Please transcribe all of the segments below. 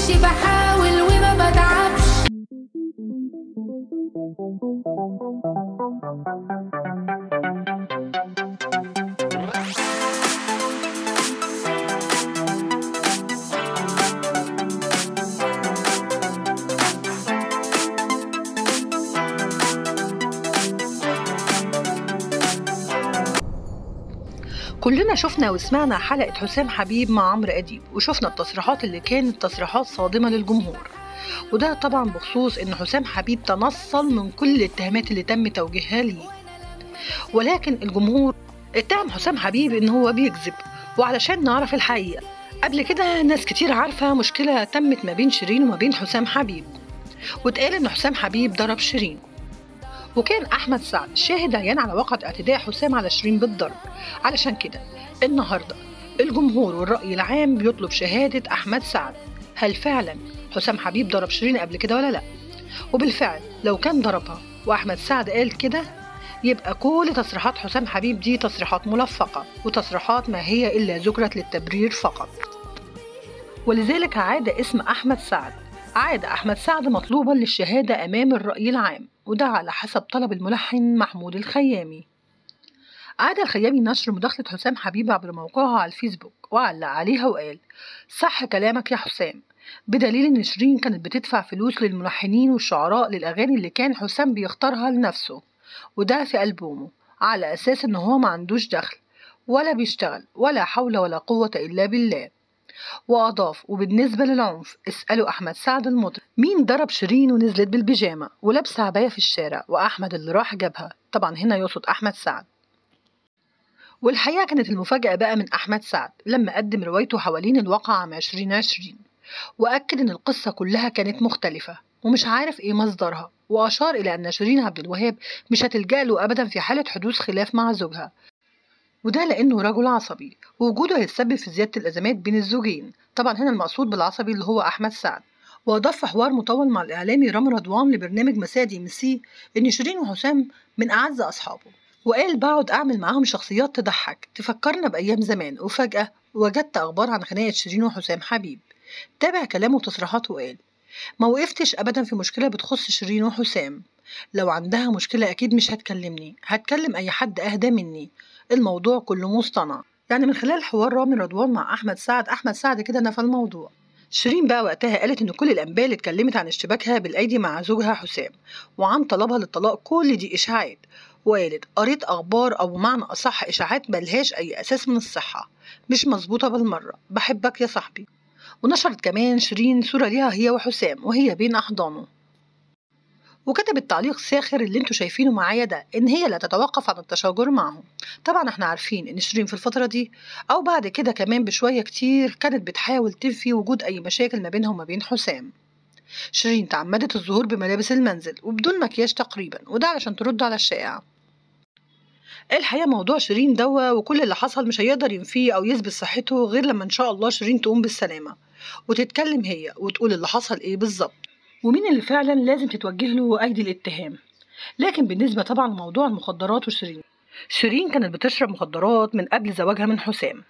بمشي بحاول وما بتعبش كلنا شفنا وسمعنا حلقة حسام حبيب مع عمرو أديب وشفنا التصريحات اللي كانت تصريحات صادمة للجمهور وده طبعا بخصوص إن حسام حبيب تنصل من كل الاتهامات اللي تم توجيهها ليه ولكن الجمهور اتهم حسام حبيب إن هو بيكذب وعلشان نعرف الحقيقة قبل كده ناس كتير عارفة مشكلة تمت ما بين شيرين وما بين حسام حبيب واتقال إن حسام حبيب ضرب شيرين وكان أحمد سعد شاهد عيان على واقعة اعتداء حسام على شيرين بالضرب علشان كده النهاردة الجمهور والرأي العام بيطلب شهادة أحمد سعد هل فعلا حسام حبيب ضرب شيرين قبل كده ولا لأ وبالفعل لو كان ضربها وأحمد سعد قال كده يبقى كل تصريحات حسام حبيب دي تصريحات ملفقة وتصريحات ما هي إلا ذكرة للتبرير فقط ولذلك عاد اسم أحمد سعد عاد أحمد سعد مطلوبا للشهادة أمام الرأي العام وده على حسب طلب الملحن محمود الخيامي عاد الخيامي نشر مداخلة حسام حبيب عبر موقعه على الفيسبوك وعلق عليها وقال صح كلامك يا حسام بدليل إن شيرين كانت بتدفع فلوس للملحنين والشعراء للأغاني اللي كان حسام بيختارها لنفسه وده في ألبومه على أساس إن هو ما عندوش دخل ولا بيشتغل ولا حول ولا قوة إلا بالله وأضاف وبالنسبة للعنف اسألوا أحمد سعد المطرب مين ضرب شيرين ونزلت بالبيجامة ولابسة عباية في الشارع وأحمد اللي راح جابها طبعا هنا يقصد أحمد سعد والحقيقة كانت المفاجأة بقى من أحمد سعد لما قدم روايته حوالين الواقع عام 2020 وأكد إن القصة كلها كانت مختلفة ومش عارف إيه مصدرها وأشار إلى أن شيرين عبد الوهاب مش هتلجأ له أبدا في حالة حدوث خلاف مع زوجها وده لأنه رجل عصبي ووجوده هيتسبب في زيادة الأزمات بين الزوجين طبعا هنا المقصود بالعصبي اللي هو أحمد سعد وأضاف في حوار مطول مع الإعلامي رامي رضوان لبرنامج مساء دي ام سي إن شيرين وحسام من أعز أصحابه وقال بقعد أعمل معاهم شخصيات تضحك تفكرنا بأيام زمان وفجأة وجدت أخبار عن خناقة شيرين وحسام حبيب تابع كلامه وتصريحاته وقال ما وقفتش أبدا في مشكلة بتخص شيرين وحسام لو عندها مشكلة أكيد مش هتكلمني هتكلم أي حد أهدى مني الموضوع كله مصطنع يعني من خلال حوار رامي رضوان مع أحمد سعد أحمد سعد كده نفى الموضوع شيرين بقى وقتها قالت إن كل الأنباء اللي اتكلمت عن اشتباكها بالأيدي مع زوجها حسام وعن طلبها للطلاق كل دي إشاعات وقالت قريت أخبار أو بمعنى أصح إشاعات ملهاش أي أساس من الصحة مش مظبوطة بالمرة بحبك يا صاحبي ونشرت كمان شيرين صورة ليها هي وحسام وهي بين أحضانه وكتبت تعليق ساخر اللي انتوا شايفينه معايا ده ان هي لا تتوقف عن التشاجر معهم طبعا احنا عارفين ان شيرين في الفتره دي او بعد كده كمان بشويه كتير كانت بتحاول تنفي وجود اي مشاكل ما بينها وما بين حسام شيرين تعمدت الظهور بملابس المنزل وبدون مكياج تقريبا وده علشان ترد على الشائع الحقيقه موضوع شيرين دوا وكل اللي حصل مش هيقدر ينفيه او يثبت صحته غير لما ان شاء الله شيرين تقوم بالسلامه وتتكلم هي وتقول اللي حصل ايه بالظبط ومين اللي فعلا لازم تتوجه له أيدي الاتهام لكن بالنسبة طبعا لموضوع المخدرات وشيرين شيرين كانت بتشرب مخدرات من قبل زواجها من حسام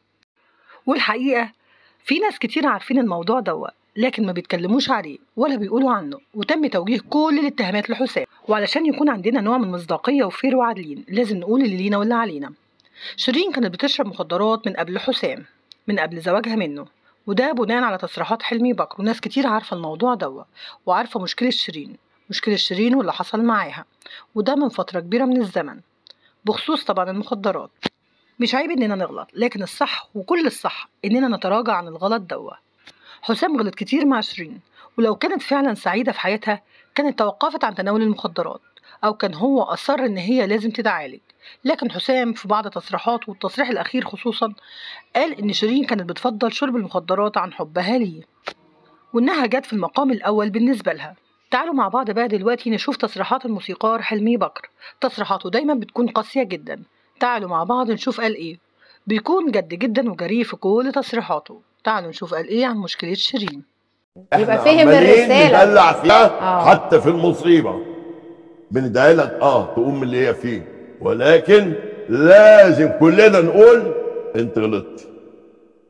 والحقيقة في ناس كتير عارفين الموضوع دوا لكن ما بيتكلموش عليه ولا بيقولوا عنه وتم توجيه كل الاتهامات لحسام وعلشان يكون عندنا نوع من المصداقية وفير وعادلين لازم نقول اللي لينا واللي علينا شيرين كانت بتشرب مخدرات من قبل حسام من قبل زواجها منه وده بناء على تصريحات حلمي بكر وناس كتير عارفة الموضوع دوا وعارفة مشكلة شيرين مشكلة شيرين واللي حصل معاها وده من فترة كبيرة من الزمن بخصوص طبعا المخدرات مش عيب اننا نغلط لكن الصح وكل الصح اننا نتراجع عن الغلط دوا حسام غلط كتير مع شيرين ولو كانت فعلا سعيدة في حياتها كانت توقفت عن تناول المخدرات أو كان هو أصر إن هي لازم تتعالج لكن حسام في بعض تصريحاته والتصريح الأخير خصوصا قال إن شيرين كانت بتفضل شرب المخدرات عن حبها ليه وإنها جت في المقام الأول بالنسبة لها تعالوا مع بعض بقى دلوقتي نشوف تصريحات الموسيقار حلمي بكر تصريحاته دايما بتكون قاسية جدا تعالوا مع بعض نشوف قال إيه بيكون جد جدا وجريء في كل تصريحاته تعالوا نشوف قال إيه عن مشكلة شيرين يبقى إحنا فهم عمالين الرسالة. ندلع فيها آه. حتى في المصيبه بندعي لك اه تقوم من اللي هي فيه ولكن لازم كلنا نقول انت غلطت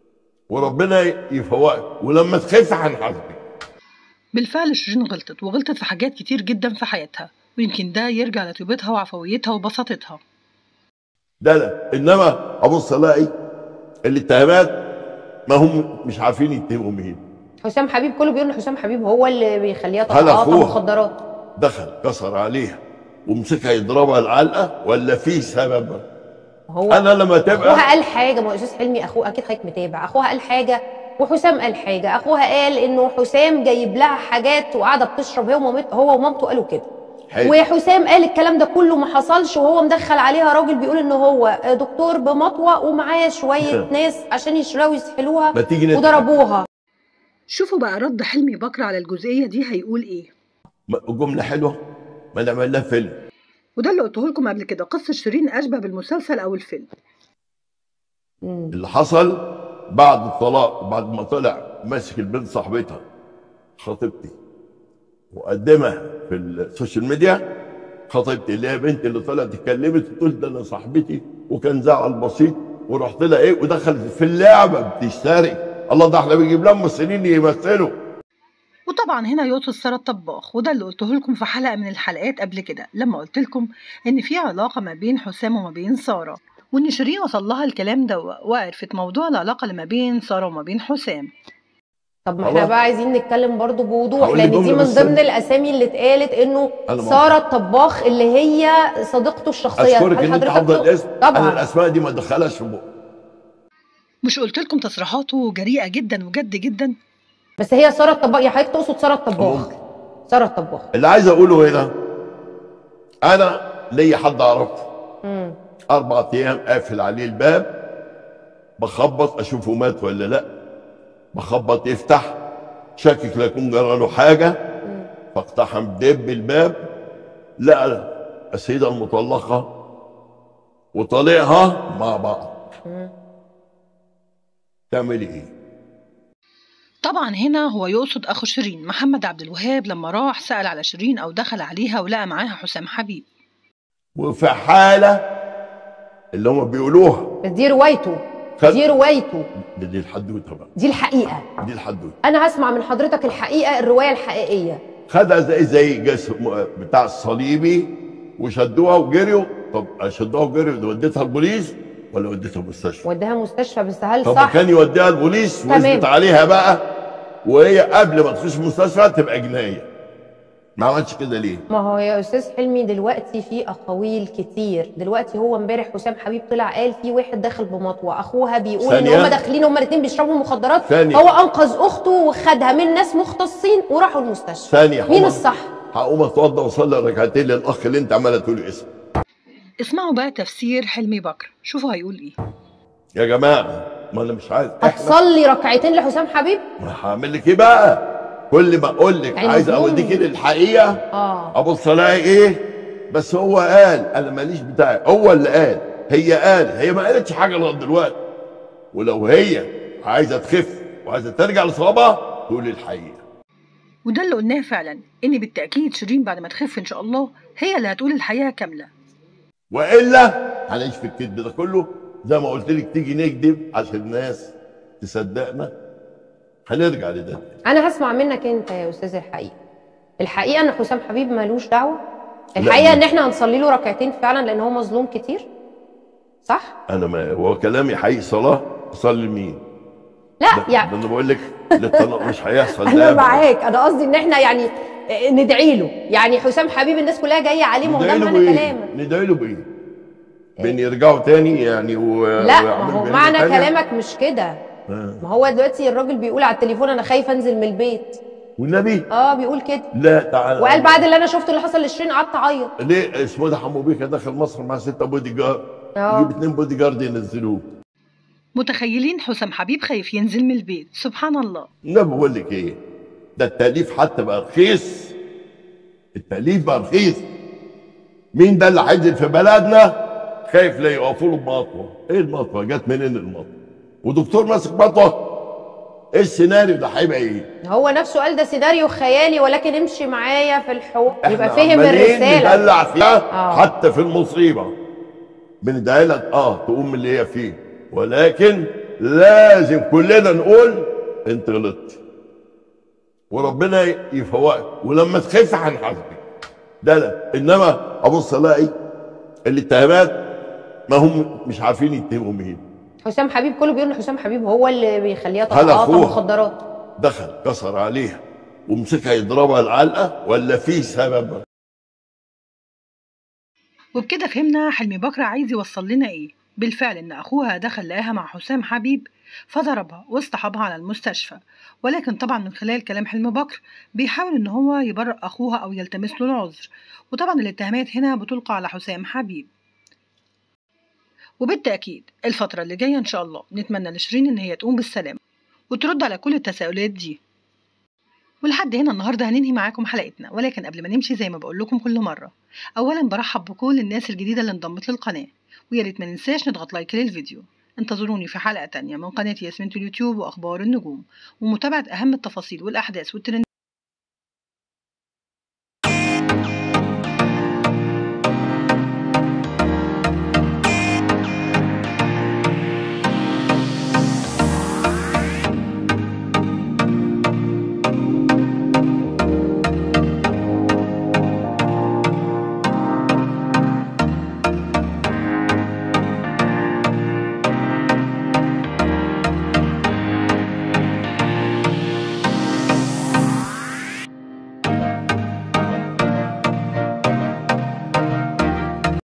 وربنا يفوقك ولما تخف هنحاسبك بالفعل شيرين غلطت وغلطت في حاجات كتير جدا في حياتها ويمكن ده يرجع لطيبتها وعفويتها وبساطتها ده لا انما ابص الاقي الاتهامات ما هم مش عارفين يتهموا مين حسام حبيب كله بيقول ان حسام حبيب هو اللي بيخليها هل تتعاطى أخوها؟ مخدرات دخل كسر عليها ومسكها يضربها العلقه ولا في سبب هو انا لما تبقى اخوها قال حاجه ما هو استاذ حلمي اخوه اكيد حضرتك متابع اخوها قال حاجه وحسام قال حاجه اخوها قال انه حسام جايب لها حاجات وقاعده بتشرب هي ومامتها هو ومامته قالوا كده حلو. وحسام قال الكلام ده كله ما حصلش وهو مدخل عليها راجل بيقول ان هو دكتور بمطوه ومعاه شويه ناس عشان يشربوا يسحلوها ما تيجي نت- وضربوها شوفوا بقى رد حلمي بكر على الجزئية دي هيقول ايه جمله حلوه ما نعمل لها فيلم وده اللي قلته لكم قبل كده قصة شيرين أشبه بالمسلسل أو الفيلم مم. اللي حصل بعد الطلاق بعد ما طلع ماسك البنت صاحبتها خطيبتي وقدمها في السوشيال ميديا خطيبتي اللي هي بنتي اللي طلعت اتكلمت تقول ده انا صاحبتي وكان زعل بسيط ورحت لها ايه ودخلت في اللعبه بتشتري الله ده احنا بنجيب لها ممثلين يمثلوا وطبعا هنا يقصد سارة الطباخ وده اللي قلته لكم في حلقة من الحلقات قبل كده لما قلت لكم إن في علاقة ما بين حسام وما بين سارة وإن شيرين وصل لها الكلام ده وعرفت موضوع العلاقة اللي ما بين سارة وما بين حسام طب ما احنا خلاص. بقى عايزين نتكلم برضو بوضوح هقول لك لان دي جملة من بس. ضمن الاسامي اللي اتقالت انه أنا ما ساره الطباخ اللي هي صديقته الشخصيه اشكرك هل ان انت حضرتك حافظه تق- الاسم انا طبعا الاسماء دي ما ادخلهاش في بقى مش قلت لكم تصريحاته جريئة جدا وجد جدا بس هي ساره الطباخ يا حضرتك تقصد ساره الطباخ ممكن. ساره الطباخ اللي عايز اقوله هنا انا ليا حد اعرفه امم اربع ايام قافل عليه الباب بخبط اشوفه مات ولا لا بخبط يفتح شاكك لا يكون جرى له حاجه فاقتحم دب الباب لقى السيده المطلقه وطليقها مع بعض تعملي ايه؟ طبعا هنا هو يقصد أخو شيرين محمد عبد الوهاب لما راح سأل على شيرين أو دخل عليها ولقى معاها حسام حبيب وفي حاله اللي هم بيقولوها بس دي روايته خد- دي روايته دي, دي الحدوته بقى دي الحقيقه دي الحدوته انا هسمع من حضرتك الحقيقه الروايه الحقيقيه خدها زي زي جسم بتاع الصليبي وشدوها وجريوا طب شدوها وجريوا ده وديتها البوليس ولا وديتها المستشفى؟ وداها مستشفى بس هل طب صح كان يوديها البوليس تمام. ويثبت عليها بقى وهي قبل ما تخش المستشفى تبقى جنايه ما عملش كده ليه؟ ما هو يا استاذ حلمي دلوقتي في اقاويل كتير دلوقتي هو امبارح حسام حبيب طلع قال في واحد داخل بمطوه اخوها بيقول ان ثانية. هم داخلين هم الاثنين بيشربوا مخدرات ثانية. هو انقذ اخته وخدها من ناس مختصين وراحوا المستشفى ثانيه مين هقوم- الصح هقوم اتوضى واصلي ركعتين للاخ اللي انت عماله تقولي اسمه اسمعوا بقى تفسير حلمي بكر شوفوا هيقول ايه يا جماعه ما انا مش عايز احنا هتصلي ركعتين لحسام حبيب ما هعمل لك ايه بقى؟ كل ما اقول لك يعني عايز مظلوم. اوديك للحقيقه اه ابص الاقي ايه بس هو قال انا ماليش بتاعي هو اللي قال هي قال هي ما قالتش حاجه لغايه دلوقتي ولو هي عايزه تخف وعايزه ترجع لصوابها تقول الحقيقه وده اللي قلناه فعلا إن بالتأكيد شيرين بعد ما تخف إن شاء الله هي اللي هتقول الحقيقة كاملة والا هنعيش في الكذب ده كله زي ما قلت لك تيجي نكذب عشان الناس تصدقنا هنرجع لده انا هسمع منك انت يا استاذ الحقيقه الحقيقه ان حسام حبيب مالوش دعوه الحقيقه لا. ان احنا هنصلي له ركعتين فعلا لان هو مظلوم كتير صح انا ما هو كلامي حقيقي صلاه اصلي لمين؟ لا ده, ده يعني انا بقول لك للطلاق مش هيحصل ده انا أبداً. معاك انا قصدي ان احنا يعني ندعي له يعني حسام حبيب الناس كلها جايه عليه ما هو ده ندعي له معنى بايه؟ كلامك ندعي له بايه؟ بين يرجعوا تاني يعني و... لا ما ويعملوا هو جريمة معنى تانية؟ كلامك مش كده آه. ما هو دلوقتي الراجل بيقول على التليفون انا خايف انزل من البيت والنبي اه بيقول كده لا تعالى وقال بعد اللي انا شفته اللي حصل لشيرين قعدت اعيط ليه اسمه ده حمو بيكا داخل مصر مع ستة بودي جارد آه. يجيب اتنين بودي جارد ينزلوه متخيلين حسام حبيب خايف ينزل من البيت سبحان الله انا بقول لك ايه ده التأليف حتى بقى رخيص التأليف بقى رخيص مين ده اللي هينزل في بلدنا خايف لا يقفوا له بمطوه ايه المطوه جت منين المطوه ودكتور ماسك مطوه ايه السيناريو ده هيبقى ايه هو نفسه قال ده سيناريو خيالي ولكن امشي معايا في الحوار يبقى إحنا فهم عمالين الرساله ندلع فيها آه. حتى في المصيبه بندعي لك اه تقوم من اللي هي فيه ولكن لازم كلنا نقول انت غلطت وربنا يفوقك ولما تخف هنحاسبك ده لا انما ابص الاقي الاتهامات ما هم مش عارفين يتهموا مين حسام حبيب كله بيقول ان حسام حبيب هو اللي بيخليها هل تتعاطى أخوه؟ مخدرات دخل كسر عليها ومسكها يضربها العلقه ولا في سبب وبكده فهمنا حلمي بكر عايز يوصل لنا ايه بالفعل ان اخوها دخل لقاها مع حسام حبيب فضربها واصطحبها على المستشفى ولكن طبعا من خلال كلام حلمي بكر بيحاول ان هو يبرئ اخوها او يلتمس له العذر وطبعا الاتهامات هنا بتلقى على حسام حبيب وبالتأكيد الفترة اللي جاية إن شاء الله نتمنى لشيرين إن هي تقوم بالسلامة وترد على كل التساؤلات دي ولحد هنا النهارده هننهي معاكم حلقتنا ولكن قبل ما نمشي زي ما بقول لكم كل مره اولا برحب بكل الناس الجديده اللي انضمت للقناه ويا ريت ما ننساش نضغط لايك للفيديو انتظروني في حلقه تانية من قناه ياسمين اليوتيوب واخبار النجوم ومتابعه اهم التفاصيل والاحداث والترندات